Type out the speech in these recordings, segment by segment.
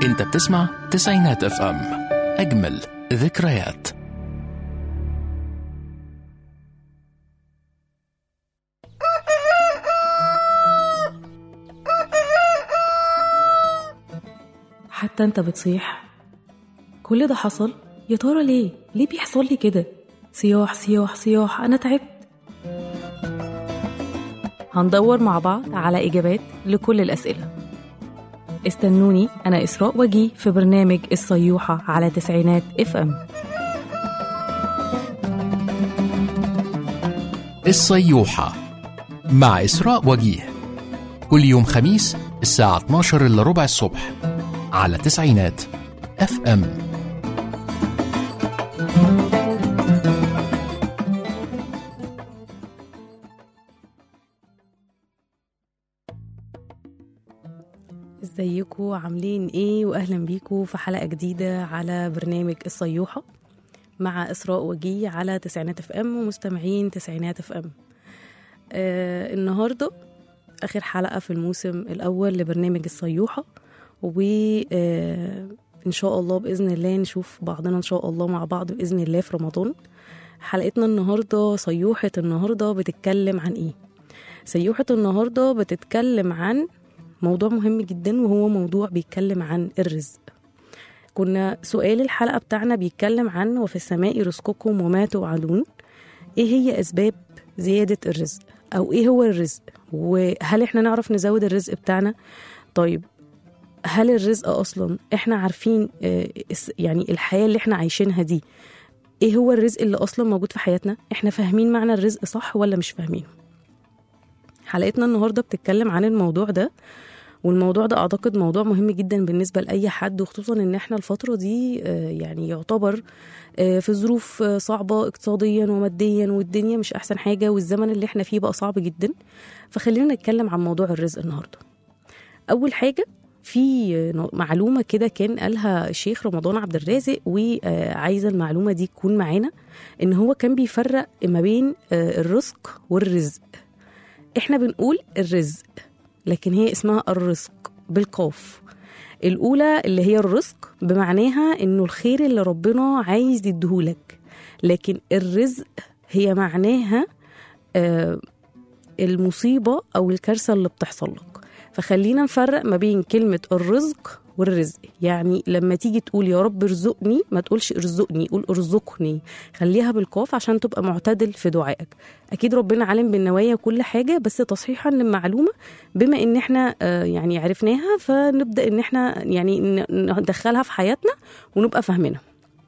انت بتسمع تسعينات اف ام اجمل ذكريات حتى انت بتصيح كل ده حصل يا ترى ليه ليه بيحصل لي كده صياح صياح صياح انا تعبت هندور مع بعض على اجابات لكل الاسئله استنوني انا اسراء وجي في برنامج الصيوحه على تسعينات اف ام الصيوحة مع إسراء وجيه كل يوم خميس الساعة 12 إلا ربع الصبح على تسعينات اف ام ازيكم عاملين ايه واهلا بيكم في حلقه جديده على برنامج الصيوحه مع اسراء وجي على تسعينات اف ام ومستمعين تسعينات اف ام آه النهارده اخر حلقه في الموسم الاول لبرنامج الصيوحه و آه ان شاء الله باذن الله نشوف بعضنا ان شاء الله مع بعض باذن الله في رمضان حلقتنا النهارده صيوحه النهارده بتتكلم عن ايه سيوحه النهارده بتتكلم عن موضوع مهم جدا وهو موضوع بيتكلم عن الرزق كنا سؤال الحلقة بتاعنا بيتكلم عن وفي السماء رزقكم وما توعدون ايه هي اسباب زيادة الرزق او ايه هو الرزق وهل احنا نعرف نزود الرزق بتاعنا طيب هل الرزق اصلا احنا عارفين آه، اس- يعني الحياة اللي احنا عايشينها دي ايه هو الرزق اللي اصلا موجود في حياتنا احنا فاهمين معنى الرزق صح ولا مش فاهمينه حلقتنا النهارده بتتكلم عن الموضوع ده والموضوع ده اعتقد موضوع مهم جدا بالنسبه لاي حد وخصوصا ان احنا الفتره دي آه، يعني يعتبر آه، في ظروف آه، صعبه اقتصاديا وماديا والدنيا مش احسن حاجه والزمن اللي احنا فيه بقى صعب جدا فخلينا نتكلم عن موضوع الرزق النهارده اول حاجه في آه، معلومه كده كان قالها الشيخ رمضان عبد الرازق وعايزه المعلومه دي تكون معانا ان هو كان بيفرق ما بين آه، الرزق والرزق احنا بنقول الرزق لكن هي اسمها الرزق بالقاف الأولى اللي هي الرزق بمعناها إنه الخير اللي ربنا عايز يديهولك لكن الرزق هي معناها آه المصيبة أو الكارثة اللي بتحصل لك فخلينا نفرق ما بين كلمة الرزق والرزق يعني لما تيجي تقول يا رب ارزقني ما تقولش ارزقني قول ارزقني خليها بالقاف عشان تبقى معتدل في دعائك اكيد ربنا عالم بالنوايا وكل حاجه بس تصحيحا للمعلومه بما ان احنا آه، يعني عرفناها فنبدا ان احنا يعني ن- ندخلها في حياتنا ونبقى فاهمينها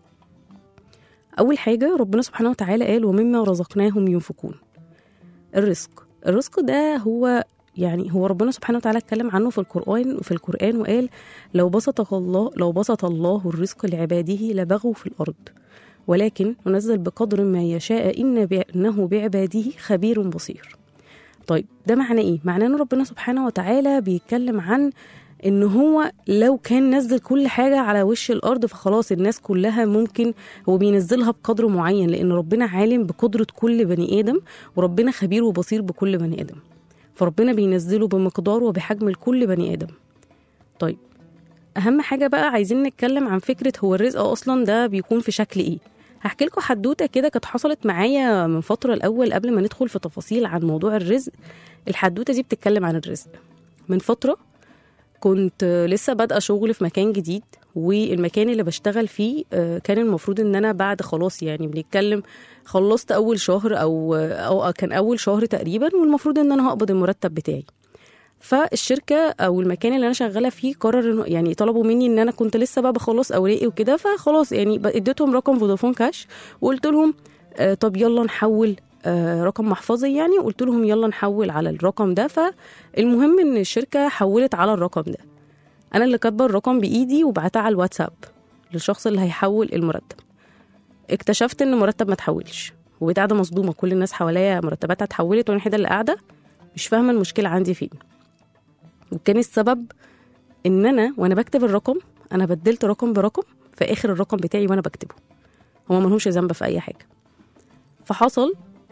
اول حاجه ربنا سبحانه وتعالى قال ومما رزقناهم ينفقون الرزق الرزق ده هو يعني هو ربنا سبحانه وتعالى اتكلم عنه في القرآن في القرآن وقال لو بسط الله لو بسط الله الرزق لعباده لبغوا في الأرض ولكن ينزل بقدر ما يشاء إن بع- إنه بعباده خبير بصير طيب ده معناه ايه معناه ان ربنا سبحانه وتعالى بيتكلم عن ان هو لو كان نزل كل حاجه على وش الارض فخلاص الناس كلها ممكن هو بينزلها بقدر معين لان ربنا عالم بقدره كل بني ادم وربنا خبير وبصير بكل بني ادم فربنا بينزله بمقدار وبحجم لكل بني ادم طيب اهم حاجه بقى عايزين نتكلم عن فكره هو الرزق اصلا ده بيكون في شكل ايه هحكي لكم حدوته كده كانت حصلت معايا من فتره الاول قبل ما ندخل في تفاصيل عن موضوع الرزق الحدوته دي بتتكلم عن الرزق من فتره كنت لسه بادئه شغل في مكان جديد والمكان اللي بشتغل فيه آه، كان المفروض ان انا بعد خلاص يعني بنتكلم خلصت اول شهر او او كان اول شهر تقريبا والمفروض ان انا هقبض المرتب بتاعي فالشركه او المكان اللي انا شغاله فيه قرر انه يعني طلبوا مني ان انا كنت لسه بقى بخلص اوراقي وكده فخلاص يعني ب- اديتهم رقم فودافون كاش وقلت لهم آه، طب يلا نحول آه، رقم محفظي يعني وقلت لهم يلا نحول على الرقم ده فالمهم ان الشركه حولت على الرقم ده انا اللي كاتبه الرقم بايدي وبعتها على الواتساب للشخص اللي هيحول المرتب اكتشفت ان المرتب ما اتحولش وبقيت قاعده مصدومه كل الناس حواليا مرتباتها اتحولت وانا الوحيده اللي قاعده مش فاهمه المشكله عندي فين وكان السبب ان انا وانا بكتب الرقم انا بدلت رقم برقم في اخر الرقم بتاعي وانا بكتبه هما ملهمش ذنب في اي حاجه فحصل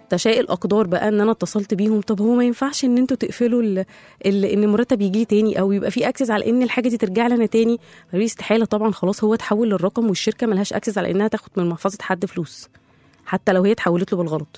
تشاء الاقدار بقى ان انا اتصلت بيهم طب هو ما ينفعش ان انتوا تقفلوا ال... ال... ان المرتب يجي لي تاني او يبقى في اكسس على ان الحاجه دي ترجع لنا تاني فدي استحاله طبعا خلاص هو اتحول للرقم والشركه ملهاش اكسس على انها تاخد من محفظه حد فلوس حتى لو هي اتحولت له بالغلط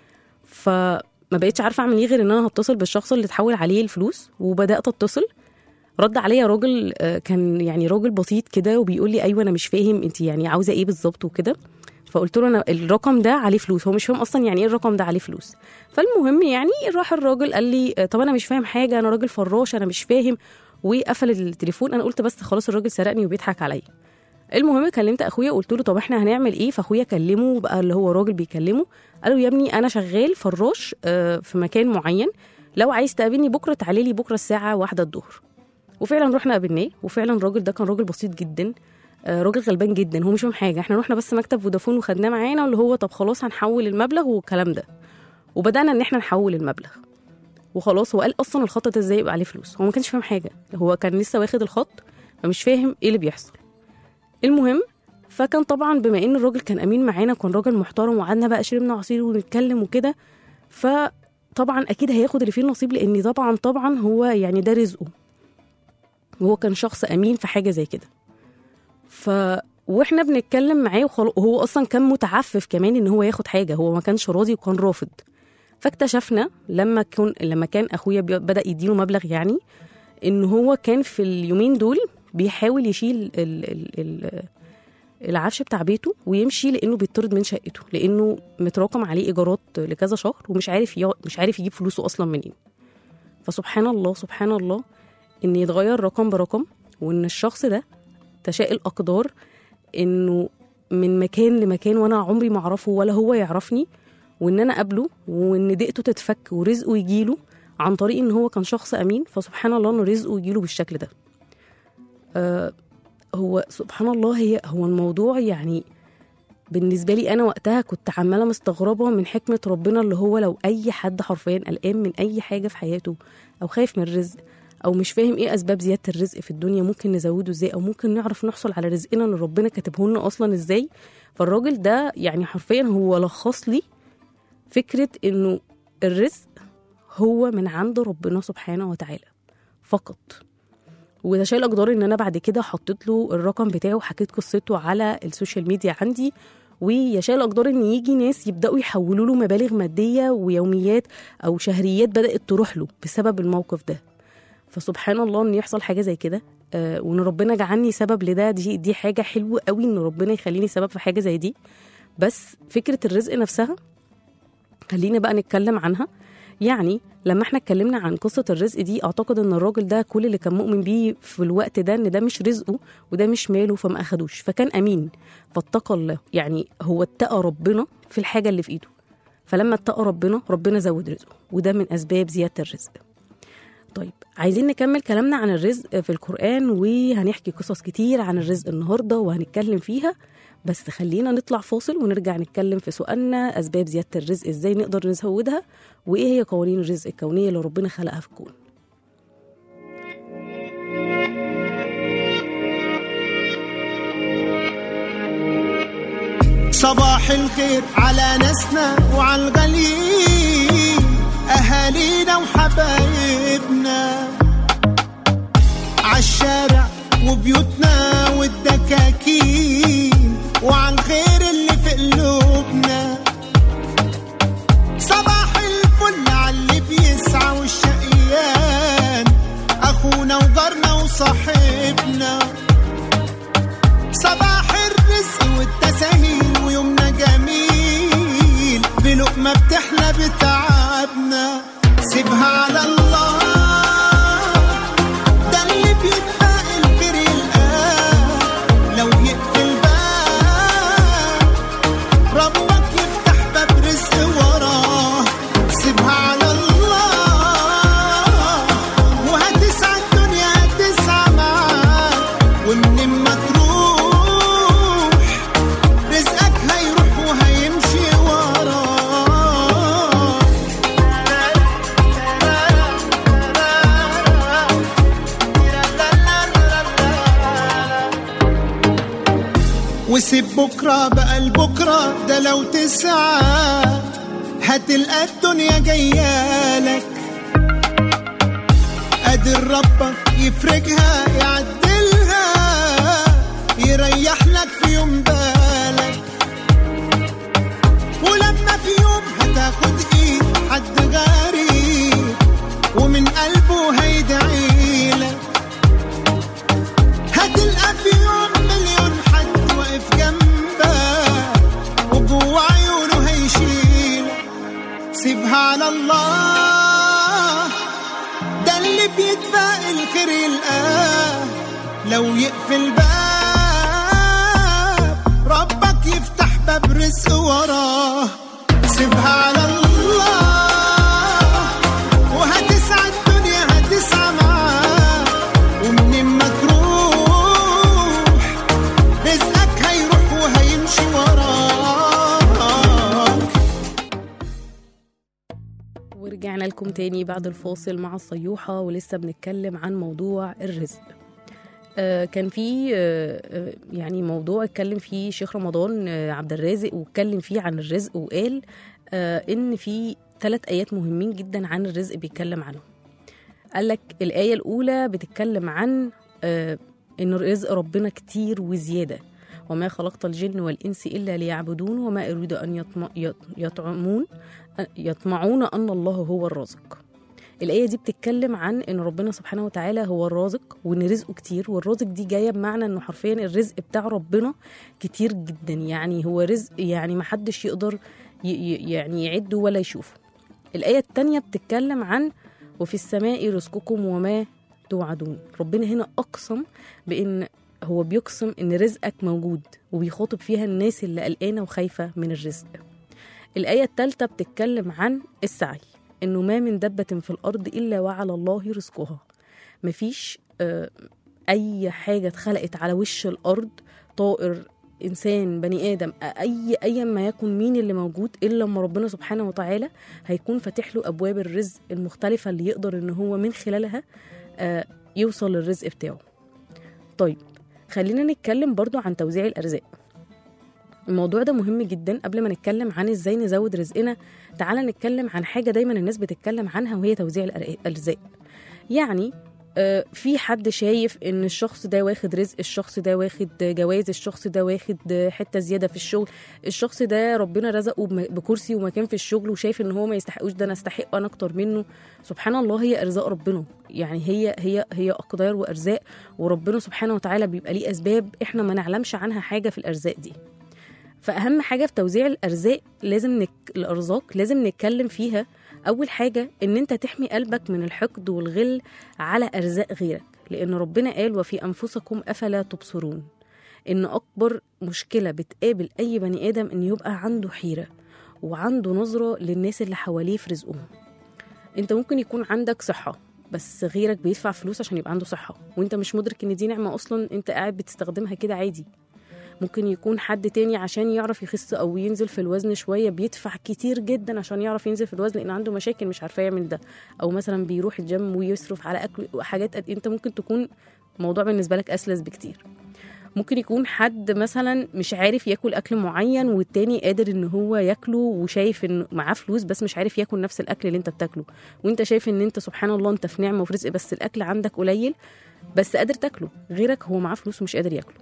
فما بقتش عارفه اعمل ايه غير ان انا هتصل بالشخص اللي اتحول عليه الفلوس وبدات اتصل رد عليا راجل آه، كان يعني راجل بسيط كده وبيقول لي ايوه انا مش فاهم انت يعني عاوزه ايه بالظبط وكده فقلت له انا الرقم ده عليه فلوس هو مش فاهم اصلا يعني ايه الرقم ده عليه فلوس فالمهم يعني راح الراجل قال لي آه، طب انا مش فاهم حاجه انا راجل فراش انا مش فاهم وقفل التليفون انا قلت بس خلاص الراجل سرقني وبيضحك عليا المهم كلمت اخويا قلت له طب احنا هنعمل ايه فاخويا كلمه بقى اللي هو راجل بيكلمه قال له يا ابني انا شغال فراش آه، في مكان معين لو عايز تقابلني بكره تعالي لي بكره الساعه واحدة الظهر وفعلا رحنا قابلناه وفعلا الراجل ده كان راجل بسيط جدا آه، راجل غلبان جدا هو مش فاهم حاجه احنا رحنا بس مكتب فودافون وخدناه معانا اللي هو طب خلاص هنحول المبلغ والكلام ده وبدانا ان احنا نحول المبلغ وخلاص هو قال اصلا الخط ده ازاي يبقى عليه فلوس هو ما كانش فاهم حاجه هو كان لسه واخد الخط فمش فاهم ايه اللي بيحصل المهم فكان طبعا بما ان الراجل كان امين معانا كان راجل محترم وقعدنا بقى شربنا عصير ونتكلم وكده فطبعا اكيد هياخد اللي فيه النصيب لان طبعا طبعا هو يعني ده رزقه وهو كان شخص امين في حاجه زي كده ف واحنا بنتكلم معاه وخلاص وهو اصلا كان متعفف كمان ان هو ياخد حاجه هو ما كانش راضي وكان رافض فاكتشفنا لما كان لما كان اخويا بي- بدا يديله مبلغ يعني ان هو كان في اليومين دول بيحاول يشيل ال ال ال العفش بتاع بيته ويمشي لانه بيطرد من شقته لانه متراكم عليه ايجارات لكذا شهر ومش عارف ي... مش عارف يجيب فلوسه اصلا منين فسبحان الله سبحان الله ان يتغير رقم برقم وان الشخص ده تشاء الاقدار انه من مكان لمكان وانا عمري ما اعرفه ولا هو يعرفني وان انا اقابله وان دقته تتفك ورزقه يجيله عن طريق ان هو كان شخص امين فسبحان الله ان رزقه يجيله بالشكل ده آه هو سبحان الله هي هو الموضوع يعني بالنسبه لي انا وقتها كنت عماله مستغربه من حكمه ربنا اللي هو لو اي حد حرفيا قلقان من اي حاجه في حياته او خايف من الرزق او مش فاهم ايه اسباب زياده الرزق في الدنيا ممكن نزوده ازاي او ممكن نعرف نحصل على رزقنا اللي ربنا كاتبه لنا اصلا ازاي فالراجل ده يعني حرفيا هو لخص لي فكره انه الرزق هو من عند ربنا سبحانه وتعالى فقط وده شايل اقدار ان انا بعد كده حطيت له الرقم بتاعه وحكيت قصته على السوشيال ميديا عندي ويشاء الاقدار ان يجي ناس يبداوا يحولوا له مبالغ ماديه ويوميات او شهريات بدات تروح له بسبب الموقف ده فسبحان الله ان يحصل حاجه زي كده آه وان ربنا جعلني سبب لده دي دي حاجه حلوه قوي ان ربنا يخليني سبب في حاجه زي دي بس فكره الرزق نفسها خلينا بقى نتكلم عنها يعني لما احنا اتكلمنا عن قصة الرزق دي اعتقد ان الراجل ده كل اللي كان مؤمن بيه في الوقت ده ان ده مش رزقه وده مش ماله فما اخدوش فكان امين فاتقى الله يعني هو اتقى ربنا في الحاجة اللي في ايده فلما اتقى ربنا ربنا زود رزقه وده من اسباب زيادة الرزق طيب عايزين نكمل كلامنا عن الرزق في القرآن وهنحكي قصص كتير عن الرزق النهاردة وهنتكلم فيها بس خلينا نطلع فاصل ونرجع نتكلم في سؤالنا أسباب زيادة الرزق إزاي نقدر نزودها وإيه هي قوانين الرزق الكونية اللي ربنا خلقها في الكون صباح الخير على ناسنا وعلى الغاليين أهالينا وحبايبنا عالشارع وبيوتنا والدكاكين وعلى الخير اللي في قلوبنا صباح الفل على اللي بيسعى والشقيان أخونا وجارنا وصاحبنا صباح الرزق والتساهيل ويومنا جميل بلقمة بتحلى بتعبنا سيبها على الله ده اللي بيتفائل غير الآن لو يقفل باب ربك يفتح باب رزق وراه سيبها على الله وهتسعى الدنيا هتسعى معاك ومن ما تروح رزقك هيروح وهيمشي وراه وسيب بكرة بقى لبكرة ده لو تسعى هتلقى الدنيا جايالك قادر ربك يفرجها يعدلها يريح لك في يوم بالك ولما في يوم هتاخد ايد حد غريب ومن قلبه هيدعيلك هتلقى في يوم مليون حد واقف جنبك وجوه عيونه هيشيلك سيبها على الله ده اللي بيدفع الخير يلقاه لو يقفل باب ربك يفتح باب رزق وراه سيبها على الله وهتسعى الدنيا هتسعى معاه ومنين ما تروح رزقك هيروح وهيمشي وراك ورجعنا لكم تاني بعد الفاصل مع الصيوحة ولسه بنتكلم عن موضوع الرزق آه كان في آه آه، يعني موضوع اتكلم فيه شيخ رمضان آه عبد الرازق واتكلم فيه عن الرزق وقال آه ان في ثلاث ايات مهمين جدا عن الرزق بيتكلم عنهم قال لك الايه الاولى بتتكلم عن آه ان رزق ربنا كتير وزياده وما خلقت الجن والانس الا ليعبدون وما اريد ان يطم... يط- يطعمون يطمعون ان الله هو الرازق الآية دي بتتكلم عن إن ربنا سبحانه وتعالى هو الرازق وإن رزقه كتير والرازق دي جاية بمعنى إنه حرفيا الرزق بتاع ربنا كتير جدا يعني هو رزق يعني محدش يقدر ي- ي- يعني يعده ولا يشوفه الآية التانية بتتكلم عن وفي السماء رزقكم وما توعدون ربنا هنا أقسم بإن هو بيقسم إن رزقك موجود وبيخاطب فيها الناس اللي قلقانة وخايفة من الرزق الآية التالتة بتتكلم عن السعي إنه ما من دبة في الأرض إلا وعلى الله رزقها مفيش آه، أي حاجة اتخلقت على وش الأرض طائر إنسان بني آدم أي أيا ما يكن مين اللي موجود إلا لما ربنا سبحانه وتعالى هيكون فاتح له أبواب الرزق المختلفة اللي يقدر إن هو من خلالها آه، يوصل للرزق بتاعه طيب خلينا نتكلم برضو عن توزيع الأرزاق الموضوع ده مهم جدا قبل ما نتكلم عن ازاي نزود رزقنا تعالى نتكلم عن حاجه دايما الناس بتتكلم عنها وهي توزيع الأر- الارزاق يعني آه، في حد شايف ان الشخص ده واخد رزق الشخص ده واخد جواز الشخص ده واخد حته زياده في الشغل الشخص ده ربنا رزقه بم- بكرسي ومكان في الشغل وشايف ان هو ما يستحقوش ده انا استحق انا اكتر منه سبحان الله هي ارزاق ربنا يعني هي هي هي اقدار وارزاق وربنا سبحانه وتعالى بيبقى ليه اسباب احنا ما نعلمش عنها حاجه في الارزاق دي فاهم حاجه في توزيع الارزاق لازم نك... الارزاق لازم نتكلم فيها اول حاجه ان انت تحمي قلبك من الحقد والغل على ارزاق غيرك لان ربنا قال وفي انفسكم افلا تبصرون ان اكبر مشكله بتقابل اي بني ادم ان يبقى عنده حيره وعنده نظره للناس اللي حواليه في رزقهم انت ممكن يكون عندك صحه بس غيرك بيدفع فلوس عشان يبقى عنده صحه وانت مش مدرك ان دي نعمه اصلا انت قاعد بتستخدمها كده عادي ممكن يكون حد تاني عشان يعرف يخس او ينزل في الوزن شويه بيدفع كتير جدا عشان يعرف ينزل في الوزن لان عنده مشاكل مش عارفه يعمل ده او مثلا بيروح الجيم ويصرف على اكل وحاجات قد- انت ممكن تكون الموضوع بالنسبه لك اسلس بكتير ممكن يكون حد مثلا مش عارف ياكل اكل معين والتاني قادر ان هو ياكله وشايف ان معاه فلوس بس مش عارف ياكل نفس الاكل اللي انت بتاكله وانت شايف ان انت سبحان الله انت في نعمه وفي رزق بس الاكل عندك قليل بس قادر تاكله غيرك هو معاه فلوس ومش قادر ياكله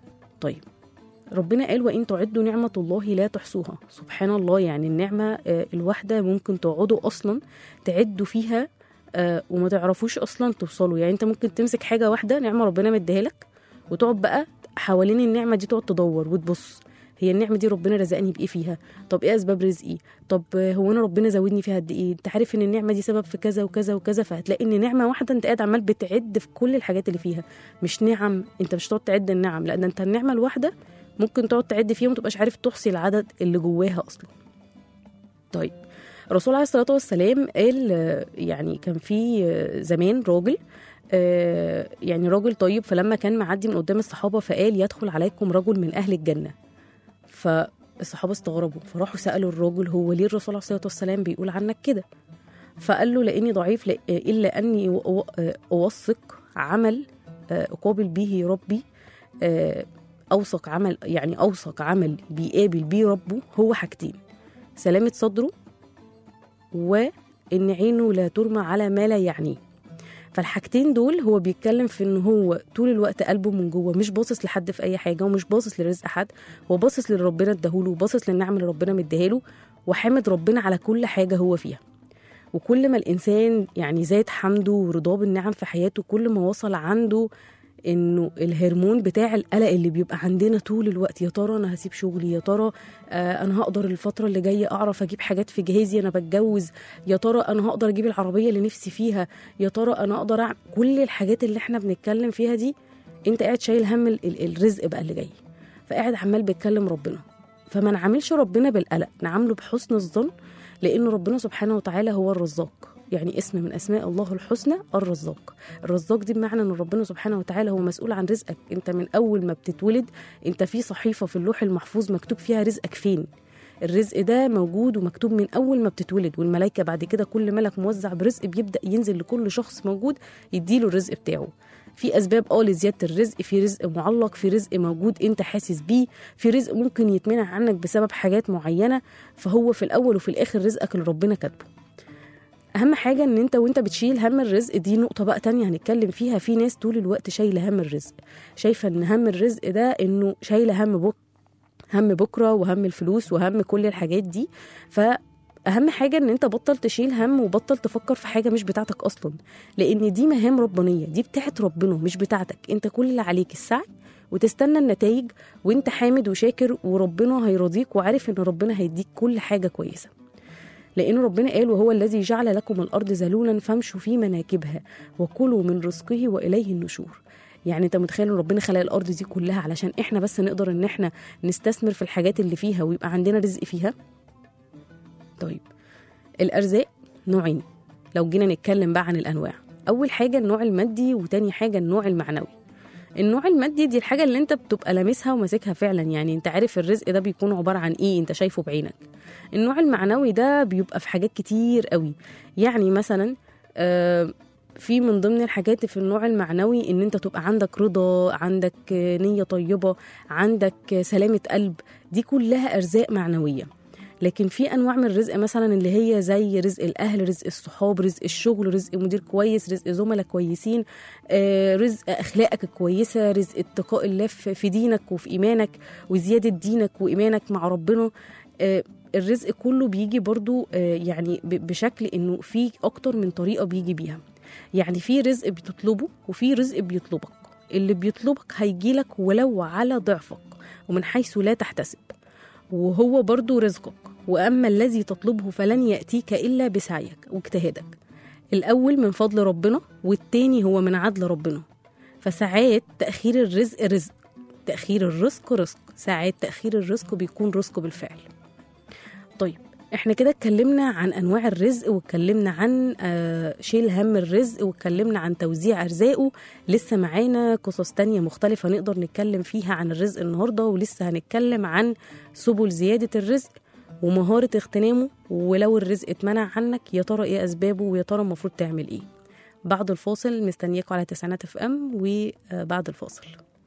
طيب ربنا قال وإن تعدوا نعمة الله لا تحصوها سبحان الله يعني النعمة آه، الواحدة ممكن تقعدوا أصلا تعدوا فيها آه، وما تعرفوش أصلا توصلوا يعني أنت ممكن تمسك حاجة واحدة نعمة ربنا مديها لك وتقعد بقى حوالين النعمة دي تقعد تدور وتبص هي النعمة دي ربنا رزقني بإيه فيها طب إيه أسباب رزقي طب آه، هو أنا ربنا زودني فيها قد إيه أنت عارف إن النعمة دي سبب في كذا وكذا وكذا فهتلاقي إن نعمة واحدة أنت قاعد عمال بتعد في كل الحاجات اللي فيها مش نعم أنت مش تقعد تعد النعم لا ده أنت النعمة الواحدة ممكن تقعد تعد فيها ومتبقاش عارف تحصي العدد اللي جواها اصلا طيب الرسول عليه الصلاه والسلام قال آه، يعني كان في آه، زمان راجل آه، يعني راجل طيب فلما كان معدي من قدام الصحابه فقال يدخل عليكم رجل من اهل الجنه فالصحابه استغربوا فراحوا سالوا الراجل هو ليه الرسول عليه الصلاه والسلام بيقول عنك كده فقال له لاني ضعيف لا- الا اني أو- أو- اوثق عمل آه، اقابل به ربي آه، اوثق عمل يعني اوثق عمل بيقابل بيه ربه هو حاجتين سلامه صدره وإن عينه لا ترمى على ما لا يعنيه فالحاجتين دول هو بيتكلم في ان هو طول الوقت قلبه من جوه مش باصص لحد في اي حاجه ومش باصص لرزق حد هو باصص للي ربنا اداهوله وباصص للنعم اللي ربنا مديهاله وحامد ربنا على كل حاجه هو فيها وكل ما الانسان يعني زاد حمده ورضاه بالنعم في حياته كل ما وصل عنده انه الهرمون بتاع القلق اللي بيبقى عندنا طول الوقت يا ترى انا هسيب شغلي يا ترى آه انا هقدر الفتره اللي جايه اعرف اجيب حاجات في جهازي انا بتجوز يا ترى انا هقدر اجيب العربيه اللي نفسي فيها يا ترى انا اقدر أعمل كل الحاجات اللي احنا بنتكلم فيها دي انت قاعد شايل هم ال- ال- الرزق بقى اللي جاي فقاعد عمال بيتكلم ربنا فما نعاملش ربنا بالقلق نعامله بحسن الظن لان ربنا سبحانه وتعالى هو الرزاق يعني اسم من اسماء الله الحسنى الرزاق الرزاق دي بمعنى ان ربنا سبحانه وتعالى هو مسؤول عن رزقك انت من اول ما بتتولد انت في صحيفه في اللوح المحفوظ مكتوب فيها رزقك فين الرزق ده موجود ومكتوب من اول ما بتتولد والملائكه بعد كده كل ملك موزع برزق بيبدا ينزل لكل شخص موجود يديله الرزق بتاعه في اسباب اه لزياده الرزق في رزق معلق في رزق موجود انت حاسس بيه في رزق ممكن يتمنع عنك بسبب حاجات معينه فهو في الاول وفي الاخر رزقك اللي ربنا كاتبه اهم حاجه ان انت وانت بتشيل هم الرزق دي نقطه بقى تانية هنتكلم فيها في ناس طول الوقت شايله هم الرزق شايفه ان هم الرزق ده انه شايله هم بك هم بكره وهم الفلوس وهم كل الحاجات دي فاهم حاجه ان انت بطل تشيل هم وبطل تفكر في حاجه مش بتاعتك اصلا لان دي مهام ربانيه دي بتاعت ربنا مش بتاعتك انت كل اللي عليك السعي وتستنى النتائج وانت حامد وشاكر وربنا هيرضيك وعارف ان ربنا هيديك كل حاجه كويسه لأن ربنا قال وهو الذي جعل لكم الأرض ذلولا فامشوا في مناكبها وكلوا من رزقه وإليه النشور يعني انت متخيل ان ربنا خلق الارض دي كلها علشان احنا بس نقدر ان احنا نستثمر في الحاجات اللي فيها ويبقى عندنا رزق فيها طيب الارزاق نوعين لو جينا نتكلم بقى عن الانواع اول حاجه النوع المادي وتاني حاجه النوع المعنوي النوع المادي دي الحاجه اللي انت بتبقى لامسها وماسكها فعلا يعني انت عارف الرزق ده بيكون عباره عن ايه انت شايفه بعينك النوع المعنوي ده بيبقى في حاجات كتير قوي يعني مثلا آه، في من ضمن الحاجات في النوع المعنوي ان انت تبقى عندك رضا عندك آه، نية طيبة عندك آه، سلامة قلب دي كلها ارزاق معنوية لكن في انواع من الرزق مثلا اللي هي زي رزق الاهل رزق الصحاب رزق الشغل رزق مدير كويس رزق زملاء كويسين آه، رزق اخلاقك الكويسه رزق اتقاء الله في في دينك وفي ايمانك وزياده دينك وايمانك مع ربنا آه، الرزق كله بيجي برضو آه، يعني ب- بشكل انه في اكتر من طريقه بيجي بيها يعني في رزق بتطلبه وفي رزق بيطلبك اللي بيطلبك هيجيلك ولو على ضعفك ومن حيث لا تحتسب وهو برضو رزقك وأما الذي تطلبه فلن يأتيك إلا بسعيك واجتهادك الأول من فضل ربنا والتاني هو من عدل ربنا فساعات تأخير الرزق رزق تأخير الرزق رزق ساعات تأخير الرزق بيكون رزق بالفعل طيب احنا كده اتكلمنا عن انواع الرزق واتكلمنا عن آه، شيل هم الرزق واتكلمنا عن توزيع ارزاقه لسه معانا قصص تانية مختلفة نقدر نتكلم فيها عن الرزق النهاردة ولسه هنتكلم عن سبل زيادة الرزق ومهارة اغتنامه ولو الرزق اتمنع عنك يا ترى ايه اسبابه ويا ترى المفروض تعمل ايه بعد الفاصل مستنياكم على تسعينات اف ام وبعد الفاصل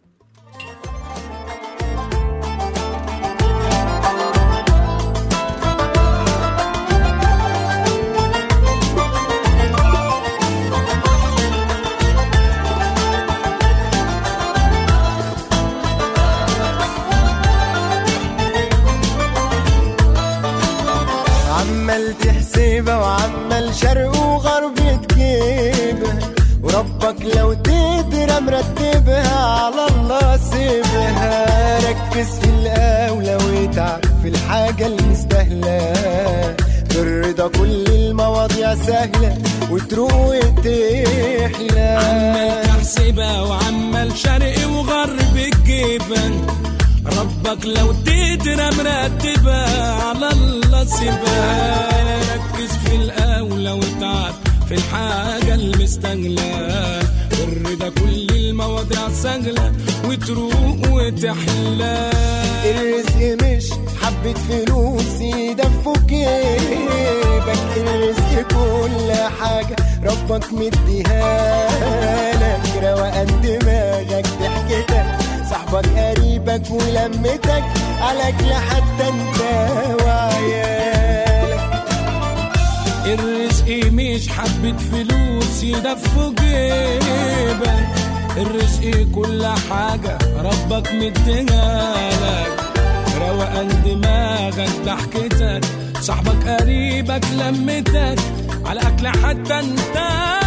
عمال تحسبها وعمال شرق وغرب تجيبها وربك لو تقدر مرتبها على الله سيبها ركز في الاولى واتعب في الحاجه المستاهله بالرضا كل المواضيع سهله وتروق وتحلى عمال تحسبها وعمال شرق وغرب الجبن ربك لو تقدر مرتبها على الله سيبها ركز في الاولى واتعب في الحاجه المستغله الرضا كل المواضيع سهله وتروق وتحلى الرزق مش حبة فلوس يدفوا جيبك الرزق كل حاجة ربك مديها لك روقان دماغك ضحكتك صاحبك قريبك ولمتك عليك لحتى انت وعيالك الرزق مش حبة فلوس يدفوا جيبك الرزق كل حاجة ربك مديها لك روقان دماغك ضحكتك صاحبك قريبك لمتك على أكل حتى انت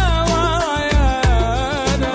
وعيالك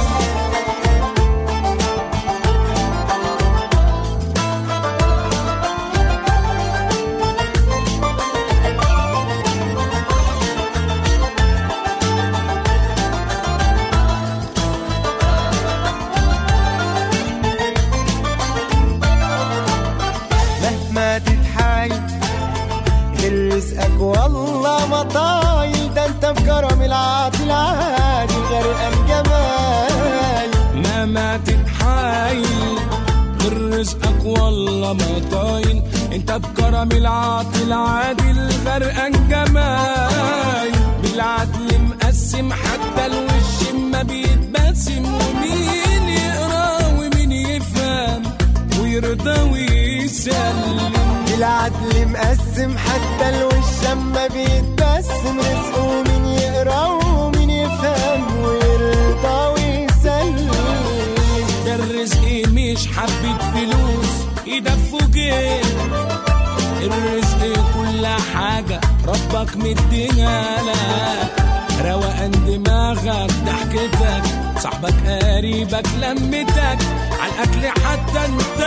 مهما تتحايل غير رزقك والله ما طايل ده انت بكرم العاطل عادي غرقان جمال مهما تتحايل غير رزقك والله ما طايل انت بكرم العاطل عادل غرقان جمايل بالعدل مقسم حتى الوش ما بيتبسم ومين يقرا ومين يفهم ويرضى ويسلم بالعدل مقسم حتى الوش اما بيتبسم رزقه مين يقرا ومين يفهم ويرضى ويسلم ده الرزق مش حبة فلوس يدفوا جيب الرزق كل حاجة ربك مديها لك روقان دماغك ضحكتك صاحبك قريبك لمتك على الأكل حتى انت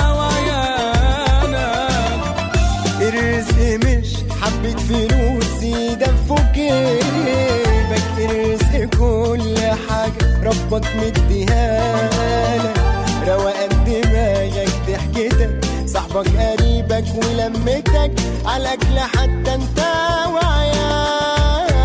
وعيالك الرزق مش حبة فلوس يدفوا جيبك الرزق كل حاجة ربك مديها لك روقان دماغك ضحكتك صاحبك قريبك ولمتك على أكل حتى انت وعيالك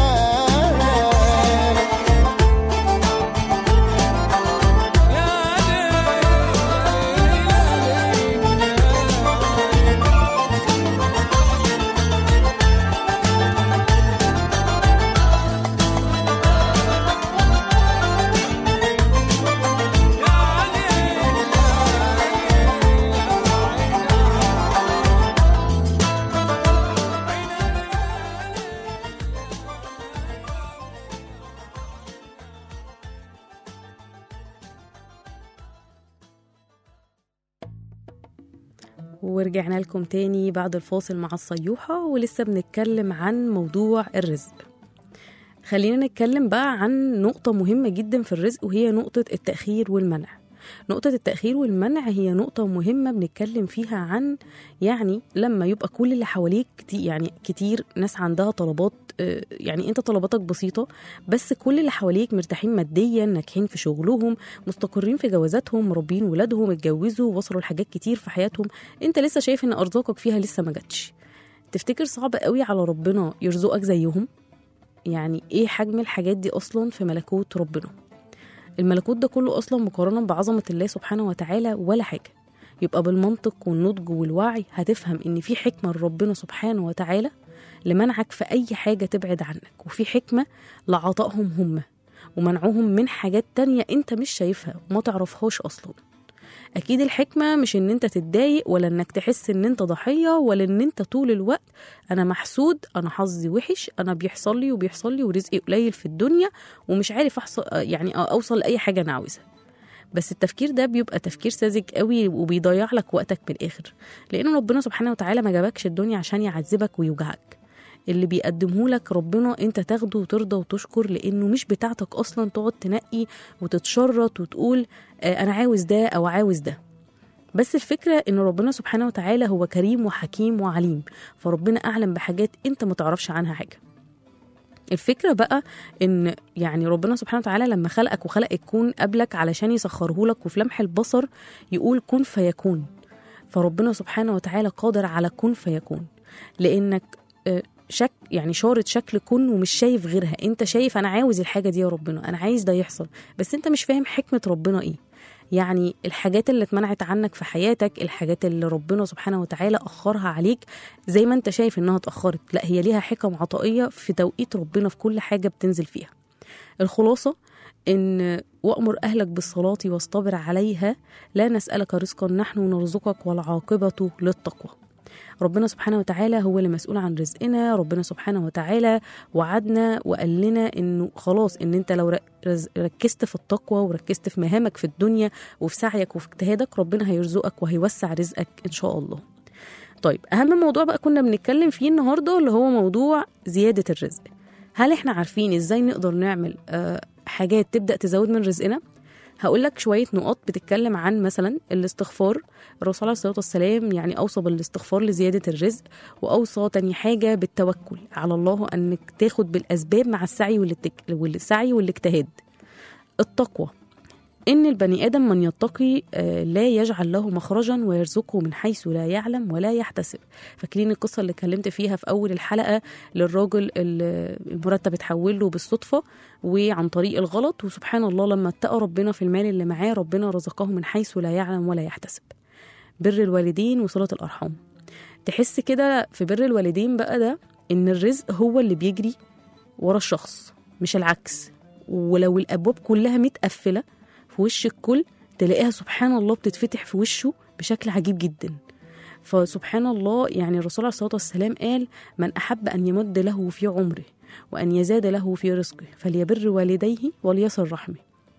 ورجعنا لكم تاني بعد الفاصل مع الصيوحة ولسه بنتكلم عن موضوع الرزق خلينا نتكلم بقى عن نقطة مهمة جدا في الرزق وهي نقطة التأخير والمنع نقطة التأخير والمنع هي نقطة مهمة بنتكلم فيها عن يعني لما يبقى كل اللي حواليك كتير يعني كتير ناس عندها طلبات آه، يعني انت طلباتك بسيطة بس كل اللي حواليك مرتاحين ماديا ناجحين في شغلهم مستقرين في جوازاتهم مربين ولادهم اتجوزوا وصلوا لحاجات كتير في حياتهم انت لسه شايف ان ارزاقك فيها لسه ما جاتش تفتكر صعب قوي على ربنا يرزقك زيهم يعني ايه حجم الحاجات دي اصلا في ملكوت ربنا الملكوت ده كله اصلا مقارنه بعظمه الله سبحانه وتعالى ولا حاجه يبقى بالمنطق والنضج والوعي هتفهم ان في حكمه لربنا سبحانه وتعالى لمنعك في اي حاجه تبعد عنك وفي حكمه لعطائهم هم ومنعهم من حاجات تانية انت مش شايفها وما تعرفهاش اصلا اكيد الحكمه مش ان انت تتضايق ولا انك تحس ان انت ضحيه ولا ان انت طول الوقت انا محسود انا حظي وحش انا بيحصل لي وبيحصل لي ورزقي قليل في الدنيا ومش عارف احصل يعني اوصل لاي حاجه انا عاوزها بس التفكير ده بيبقى تفكير ساذج قوي وبيضيع لك وقتك من الاخر لان ربنا سبحانه وتعالى ما جابكش الدنيا عشان يعذبك ويوجعك اللي بيقدمه لك ربنا انت تاخده وترضى وتشكر لانه مش بتاعتك اصلا تقعد تنقي وتتشرط وتقول آه، انا عاوز ده او عاوز ده بس الفكرة ان ربنا سبحانه وتعالى هو كريم وحكيم وعليم فربنا اعلم بحاجات انت ما تعرفش عنها حاجة الفكرة بقى ان يعني ربنا سبحانه وتعالى لما خلقك وخلق الكون قبلك علشان يسخره لك وفي لمح البصر يقول كن فيكون فربنا سبحانه وتعالى قادر على كن فيكون لانك آه، شك يعني شارط شكل كن ومش شايف غيرها انت شايف انا عاوز الحاجه دي يا ربنا انا عايز ده يحصل بس انت مش فاهم حكمه ربنا ايه يعني الحاجات اللي اتمنعت عنك في حياتك الحاجات اللي ربنا سبحانه وتعالى اخرها عليك زي ما انت شايف انها اتاخرت لا هي ليها حكم عطائيه في توقيت ربنا في كل حاجه بتنزل فيها الخلاصه ان وامر اهلك بالصلاه واصطبر عليها لا نسالك رزقا نحن نرزقك والعاقبه للتقوى ربنا سبحانه وتعالى هو اللي مسؤول عن رزقنا ربنا سبحانه وتعالى وعدنا وقال لنا انه خلاص ان انت لو رز- ركزت في التقوى وركزت في مهامك في الدنيا وفي سعيك وفي اجتهادك ربنا هيرزقك وهيوسع رزقك ان شاء الله طيب اهم موضوع بقى كنا بنتكلم فيه النهارده اللي هو موضوع زياده الرزق هل احنا عارفين ازاي نقدر نعمل آه، حاجات تبدا تزود من رزقنا هقول لك شويه نقاط بتتكلم عن مثلا الاستغفار الرسول عليه الصلاه والسلام يعني اوصى بالاستغفار لزياده الرزق واوصى تاني حاجه بالتوكل على الله انك تاخد بالاسباب مع السعي والاتك... والسعي والاجتهاد التقوى إن البني آدم من يتقي آه، لا يجعل له مخرجا ويرزقه من حيث لا يعلم ولا يحتسب فاكرين القصة اللي اتكلمت فيها في أول الحلقة للراجل اللي المرتب اتحول له بالصدفة وعن طريق الغلط وسبحان الله لما اتقى ربنا في المال اللي معاه ربنا رزقه من حيث لا يعلم ولا يحتسب بر الوالدين وصلة الأرحام تحس كده في بر الوالدين بقى ده إن الرزق هو اللي بيجري ورا الشخص مش العكس ولو الأبواب كلها متقفلة في وش الكل تلاقيها سبحان الله بتتفتح في وشه بشكل عجيب جدا فسبحان الله يعني الرسول عليه الصلاة والسلام قال من أحب أن يمد له في عمره وأن يزاد له في رزقه فليبر والديه وليصل رحمه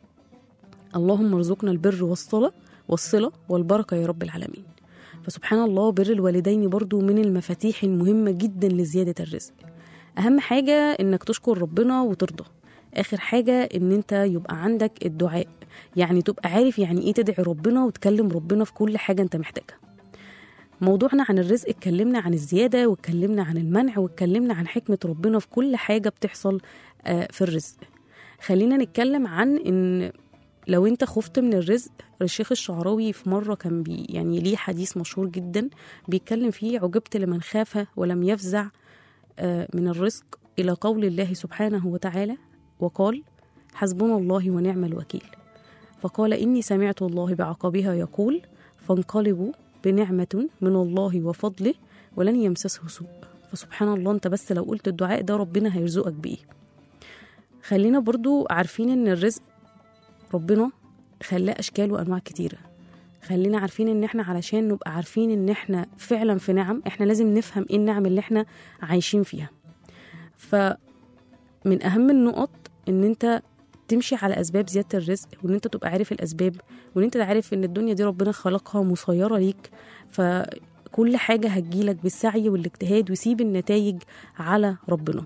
اللهم ارزقنا البر والصلة والصلة والبركة يا رب العالمين فسبحان الله بر الوالدين برضو من المفاتيح المهمة جدا لزيادة الرزق أهم حاجة إنك تشكر ربنا وترضى آخر حاجة إن أنت يبقى عندك الدعاء يعني تبقى عارف يعني إيه تدعي ربنا وتكلم ربنا في كل حاجة أنت محتاجها موضوعنا عن الرزق اتكلمنا عن الزيادة واتكلمنا عن المنع واتكلمنا عن حكمة ربنا في كل حاجة بتحصل آه، في الرزق خلينا نتكلم عن إن لو انت خفت من الرزق الشيخ الشعراوي في مرة كان بي يعني ليه حديث مشهور جدا بيتكلم فيه عجبت لمن خاف ولم يفزع آه، من الرزق إلى قول الله سبحانه وتعالى وقال حسبنا الله ونعم الوكيل فقال إني سمعت الله بعقبها يقول فانقلبوا بنعمة من الله وفضله ولن يمسسه سوء فسبحان الله انت بس لو قلت الدعاء ده ربنا هيرزقك بيه خلينا برضو عارفين ان الرزق ربنا خلاه اشكال وانواع كتيره خلينا عارفين ان احنا علشان نبقى عارفين ان احنا فعلا في نعم احنا لازم نفهم ايه النعم اللي احنا عايشين فيها فمن اهم النقط ان انت تمشي على اسباب زياده الرزق وان انت تبقى عارف الاسباب وان انت عارف ان الدنيا دي ربنا خلقها مسيره ليك فكل حاجه هتجيلك بالسعي والاجتهاد وسيب النتائج على ربنا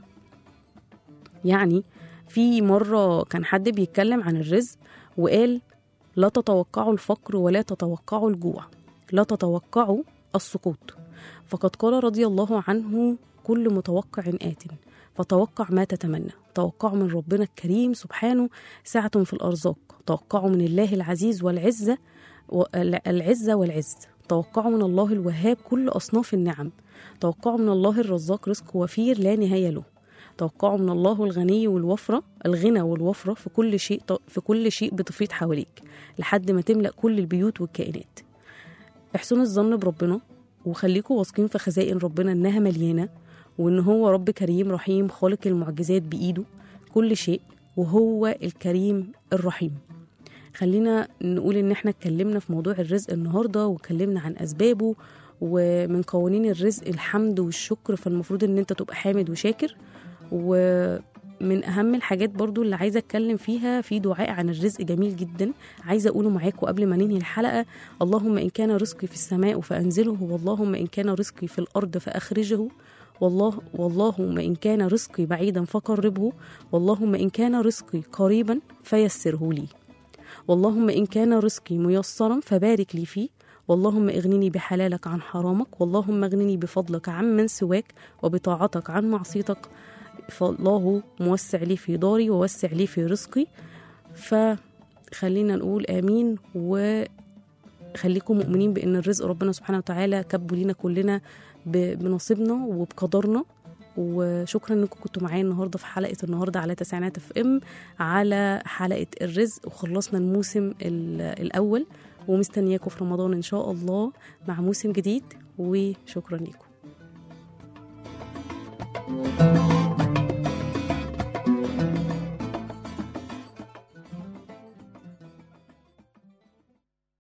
يعني في مرة كان حد بيتكلم عن الرزق وقال لا تتوقعوا الفقر ولا تتوقعوا الجوع لا تتوقعوا السقوط فقد قال رضي الله عنه كل متوقع آت فتوقع ما تتمنى توقعوا من ربنا الكريم سبحانه سعة في الأرزاق توقعوا من الله العزيز والعزة العزة والعز توقعوا من الله الوهاب كل أصناف النعم توقعوا من الله الرزاق رزق وفير لا نهاية له توقعوا من الله الغني والوفرة الغنى والوفرة في كل شيء في كل شيء بتفيض حواليك لحد ما تملأ كل البيوت والكائنات احسنوا الظن بربنا وخليكوا واثقين في خزائن ربنا انها مليانة وان هو رب كريم رحيم خالق المعجزات بإيده كل شيء وهو الكريم الرحيم خلينا نقول ان احنا اتكلمنا في موضوع الرزق النهارده واتكلمنا عن اسبابه ومن قوانين الرزق الحمد والشكر فالمفروض ان انت تبقى حامد وشاكر ومن اهم الحاجات برضو اللي عايزه اتكلم فيها في دعاء عن الرزق جميل جدا عايزه اقوله معاكم قبل ما ننهي الحلقه اللهم ان كان رزقي في السماء فانزله واللهم ان كان رزقي في الارض فاخرجه والله واللهم ان كان رزقي بعيدا فقربه واللهم ان كان رزقي قريبا فيسره لي واللهم ان كان رزقي ميسرا فبارك لي فيه واللهم اغنني بحلالك عن حرامك واللهم اغنني بفضلك عن من سواك وبطاعتك عن معصيتك فالله موسع لي في داري ووسع لي في رزقي فخلينا نقول امين وخليكم مؤمنين بان الرزق ربنا سبحانه وتعالى كبه لينا كلنا بنصيبنا وبقدرنا وشكرا انكم كنتوا معايا النهارده في حلقه النهارده على تسعينات اف ام على حلقه الرزق وخلصنا الموسم الاول ومستنياكم في رمضان ان شاء الله مع موسم جديد وشكرا لكم